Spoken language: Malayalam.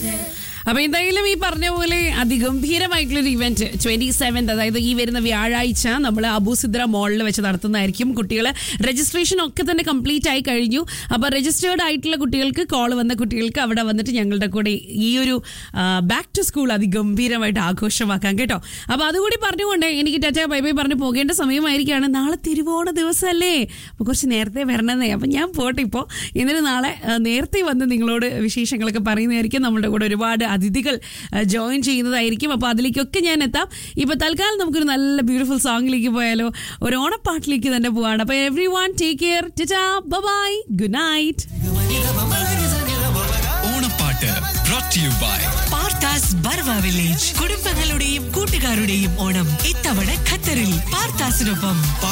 അപ്പൊ എന്തായാലും ഈ പറഞ്ഞ പോലെ അതിഗംഭീരമായിട്ടുള്ള ഒരു ഇവന്റ് ട്വന്റി സെവൻത് അതായത് ഈ വരുന്ന വ്യാഴാഴ്ച നമ്മൾ അബുസിദ്ര മോളിൽ വെച്ച് നടത്തുന്നതായിരിക്കും കുട്ടികൾ രജിസ്ട്രേഷൻ ഒക്കെ തന്നെ കംപ്ലീറ്റ് ആയി കഴിഞ്ഞു അപ്പൊ രജിസ്റ്റേർഡ് ആയിട്ടുള്ള കുട്ടികൾക്ക് കോൾ വന്ന കുട്ടികൾക്ക് അവിടെ വന്നിട്ട് ഞങ്ങളുടെ കൂടെ ഈ ഒരു ബാക്ക് ടു സ്കൂൾ അതിഗംഭീരമായിട്ട് ആഘോഷമാക്കാം കേട്ടോ അപ്പൊ അതുകൂടി പറഞ്ഞുകൊണ്ട് എനിക്ക് ടാറ്റ ബൈ ബൈ പറഞ്ഞു പോകേണ്ട സമയമായിരിക്കാണ് നാളെ തിരുവോണ ദിവസമല്ലേ അപ്പൊ കുറച്ച് നേരത്തെ വരണമെന്നേ അപ്പൊ ഞാൻ പോട്ടെ ഇപ്പോൾ ഇന്നലെ നാളെ ആ, നേരത്തെ വന്ന് നിങ്ങളോട് വിശേഷങ്ങളൊക്കെ പറയുന്നതായിരിക്കും നമ്മുടെ കൂടെ ഒരുപാട് അതിഥികൾ ജോയിൻ ചെയ്യുന്നതായിരിക്കും അപ്പോൾ അതിലേക്കൊക്കെ ഞാൻ എത്താം ഇപ്പൊ തൽക്കാലം നമുക്കൊരു നല്ല ബ്യൂട്ടിഫുൾ സോങ്ങിലേക്ക് പോയാലോ ഒരു ഓണപ്പാട്ടിലേക്ക് തന്നെ പോവാണ് അപ്പൊ everyone take care bye good night ഓണപ്പാട്ട് brought to you by Parthas Barwa village കുടുംബങ്ങളുടെയും കൂട്ടുകാരുടെയും ഓണം ഇത്തവണ ഖത്തറിൽ പാർത്താസിനൊപ്പം